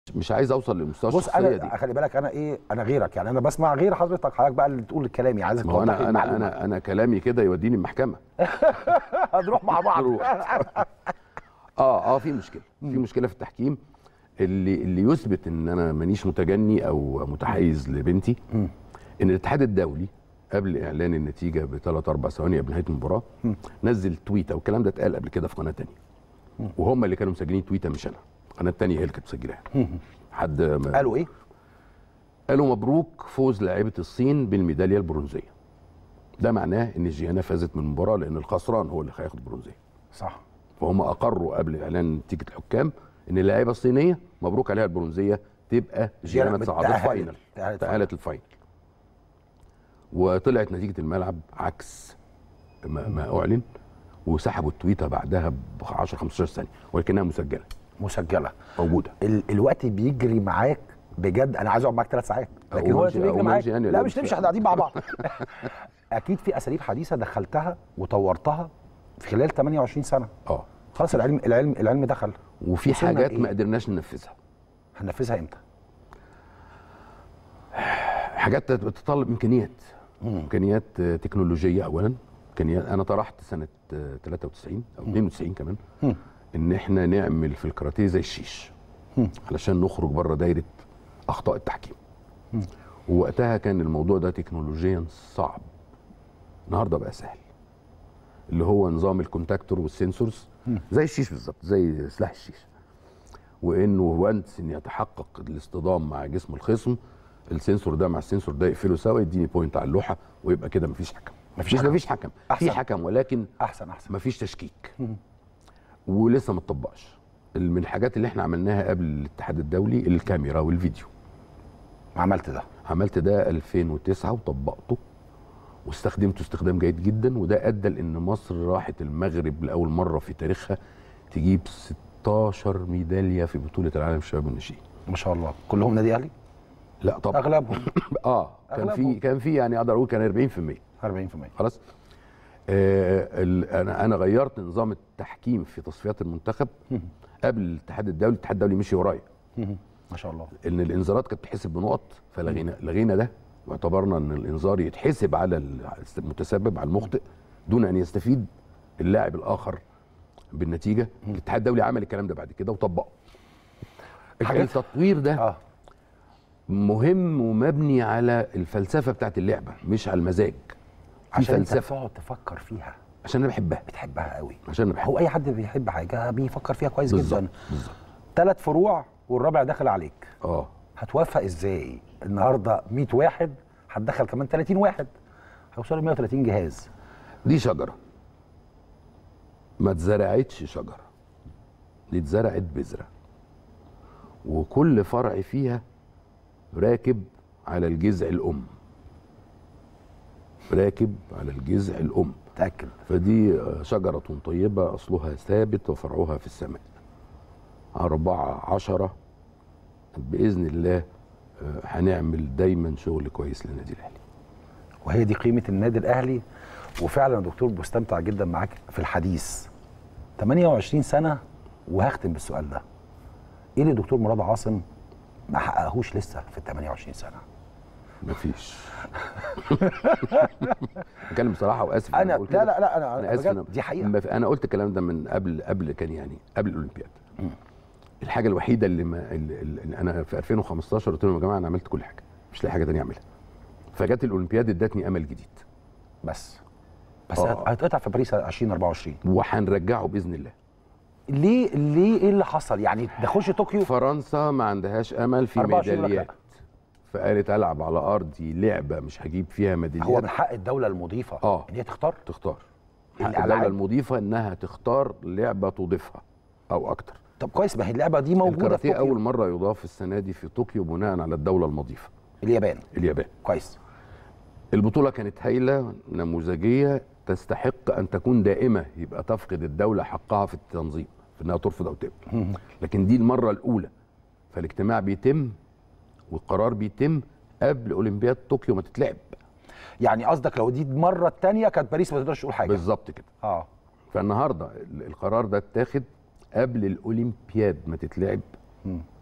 مش عايز اوصل للمستوى بص الشخصيه انا دي خلي بالك انا ايه انا غيرك يعني انا بسمع غير حضرتك حضرتك بقى اللي تقول كلامي عايزك ما هو توضح لي انا انا المعلومة. انا انا كلامي كده يوديني المحكمه هنروح مع بعض نروح. اه اه في مشكله في مشكله في التحكيم اللي اللي يثبت ان انا مانيش متجني او متحيز لبنتي ان الاتحاد الدولي قبل اعلان النتيجه بثلاث اربع ثواني قبل نهايه المباراه نزل تويته والكلام ده اتقال قبل كده في قناه تانية وهم اللي كانوا مسجلين تويته مش انا القناه التانية هي اللي كانت مسجلاها حد ما قالوا ايه؟ قالوا مبروك فوز لاعيبه الصين بالميداليه البرونزيه ده معناه ان جيانا فازت من المباراه لان الخسران هو اللي هياخد البرونزيه صح فهم اقروا قبل اعلان نتيجه الحكام ان اللاعيبه الصينيه مبروك عليها البرونزيه تبقى جيانا جيانا تصعد تأهلت. الفاينل تأهلت تأهلت الفاينل وطلعت نتيجه الملعب عكس ما, ما اعلن وسحبوا التويته بعدها ب 10 15 ثانيه ولكنها مسجله مسجله موجوده ال الوقت بيجري معاك بجد انا عايز اقعد معاك ثلاث ساعات لكن أقوم هو الوقت أمشي- بيجري أقوم معاك أمشي يعني ولا لا مش مش تمشي فاهم؟ احنا قاعدين مع بعض اكيد في اساليب حديثه دخلتها وطورتها في خلال 28 سنه اه خلاص العلم العلم العلم دخل وفي وصلنا حاجات لإيه؟ ما قدرناش ننفذها هننفذها امتى؟ حاجات بتتطلب امكانيات امكانيات آه، تكنولوجيه اولا امكانيات انا طرحت سنه آه، 93 او 92 كمان ان احنا نعمل في الكاراتيه زي الشيش علشان نخرج بره دايره اخطاء التحكيم ووقتها كان الموضوع ده تكنولوجيا صعب النهارده بقى سهل اللي هو نظام الكونتاكتور والسنسورز زي الشيش بالظبط زي سلاح الشيش وانه وانس ان يتحقق الاصطدام مع جسم الخصم السنسور ده مع السنسور ده يقفلوا سوا يديني بوينت على اللوحه ويبقى كده مفيش حكم مفيش مش حكم. مفيش حكم أحسن. في حكم ولكن احسن احسن مفيش تشكيك ولسه ما اتطبقش من الحاجات اللي احنا عملناها قبل الاتحاد الدولي الكاميرا والفيديو عملت ده عملت ده 2009 وطبقته واستخدمته استخدام جيد جدا وده ادى لان مصر راحت المغرب لاول مره في تاريخها تجيب 16 ميداليه في بطوله العالم الشباب والناشئين ما شاء الله كلهم نادي اهلي لا طبعا اغلبهم اه كان أغلبهم. في كان في يعني اقدر اقول كان 40% 40% خلاص آه ال- انا انا غيرت نظام التحكيم في تصفيات المنتخب قبل الاتحاد الدولي الاتحاد الدولي مشي ورايا ما شاء الله ان الانذارات كانت تحسب بنقط فلغينا لغينا ده واعتبرنا ان الانذار يتحسب على المتسبب على المخطئ دون ان يستفيد اللاعب الاخر بالنتيجه الاتحاد الدولي عمل الكلام ده بعد كده وطبقه الحاجات- التطوير ده اه مهم ومبني على الفلسفه بتاعت اللعبه مش على المزاج في عشان انت فلسفه تقعد تفكر فيها عشان انا بحبها بتحبها قوي عشان انا بحبها هو اي حد بيحب حاجه بيفكر فيها كويس بالظبط جدا بالظبط ثلاث فروع والرابع داخل عليك اه هتوفق ازاي النهارده 100 واحد هتدخل كمان 30 واحد هيوصلوا 130 جهاز دي شجره ما اتزرعتش شجره دي اتزرعت بذره وكل فرع فيها راكب على الجذع الام راكب على الجذع الام تاكد فدي شجرة طيبة أصلها ثابت وفرعها في السماء أربعة عشرة بإذن الله آه، هنعمل دايما شغل كويس للنادي الأهلي وهي دي قيمه النادي الاهلي وفعلا يا دكتور بستمتع جدا معاك في الحديث 28 سنه وهختم بالسؤال ده ايه اللي دكتور مراد عاصم ما حققهوش لسه في ال 28 سنه مفيش بتكلم بصراحة وآسف انا بقول لا كده. لا لا انا, أنا آسف بجد أنا- دي حقيقه ما في- أنا قلت الكلام ده من قبل قبل كان يعني قبل الأولمبياد الحاجة الوحيدة اللي, ما اللي اللي أنا في 2015 قلت لهم يا جماعة أنا عملت كل حاجة مش لاقي حاجة تانية أعملها فجت الأولمبياد ادتني أمل جديد بس بس آه. هتقطع في باريس 2024 وهنرجعه بإذن الله ليه ليه ايه اللي حصل يعني نخش طوكيو فرنسا ما عندهاش امل في 24 يقول لك ميداليات فقالت العب على ارضي لعبه مش هجيب فيها هو ميداليات من حق الدوله المضيفه آه. ان هي تختار تختار حق الألعاب. الدوله المضيفه انها تختار لعبه تضيفها او اكتر طب كويس ما هي اللعبه دي موجوده في الكاراتيه طوكيو اول مره يضاف السنه دي في طوكيو بناء على الدوله المضيفه اليابان اليابان كويس البطوله كانت هايله نموذجيه تستحق ان تكون دائمه يبقى تفقد الدوله حقها في التنظيم في انها ترفض او تقبل لكن دي المره الاولى فالاجتماع بيتم والقرار بيتم قبل اولمبياد طوكيو ما تتلعب يعني قصدك لو دي المره الثانيه كانت باريس ما تقدرش تقول حاجه بالظبط كده اه فالنهارده ال- القرار ده اتاخد قبل الاولمبياد ما تتلعب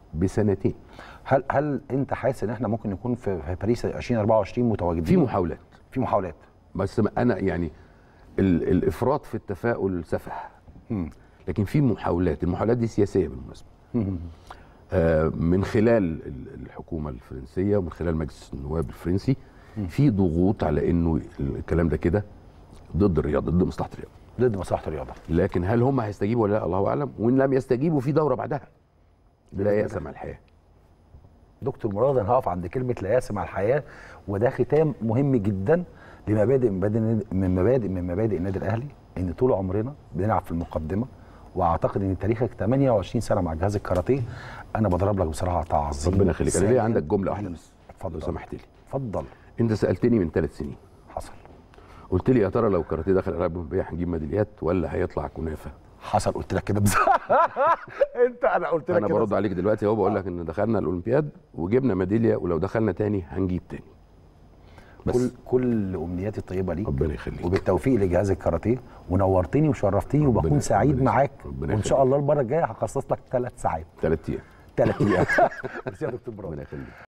بسنتين هل هل انت حاسس ان احنا ممكن نكون في في باريس 2024 متواجدين في محاولات في محاولات بس ما- انا يعني ال- الافراط في التفاؤل سفه لكن في محاولات المحاولات دي سياسيه بالمناسبه آه، من خلال ال- الحكومه الفرنسيه ومن خلال مجلس النواب الفرنسي في ضغوط على انه الكلام ده كده ضد الرياضه ضد مصلحه الرياضه ضد مصلحه الرياضه لكن هل هم هيستجيبوا ولا لا الله اعلم وان لم يستجيبوا في دوره بعدها لا يأس مع الحياه دكتور مراد انا هقف عند كلمه لا يأس مع الحياه وده ختام مهم جدا لمبادئ من مبادئ من مبادئ من مبادئ النادي الاهلي ان طول عمرنا بنلعب في المقدمه واعتقد ان تاريخك 28 سنه مع جهاز الكاراتيه انا بضرب لك بصراحه تعظيم ربنا يخليك انا ليه سائل عندك جمله واحده ليك. بس اتفضل لو سمحت لي اتفضل انت سالتني من ثلاث سنين حصل قلت لي يا ترى لو الكاراتيه دخل الالعاب الاولمبيه هنجيب ميداليات ولا هيطلع كنافه حصل قلت لك كده بصراحه انت انا قلت لك انا كده برد عليك دلوقتي اهو بقول لك ان دخلنا الاولمبياد وجبنا ميداليه ولو دخلنا تاني هنجيب تاني بس كل كل امنياتي الطيبه ليك ربنا يخليك وبالتوفيق لجهاز الكاراتيه ونورتني وشرفتني وبكون ربنا- سعيد ربنا معاك ربنا وان شاء يخليك. الله المره الجايه هخصص لك ثلاث ساعات ثلاث ايام ثلاث ايام ميرسي يا دكتور براد ربنا يخليك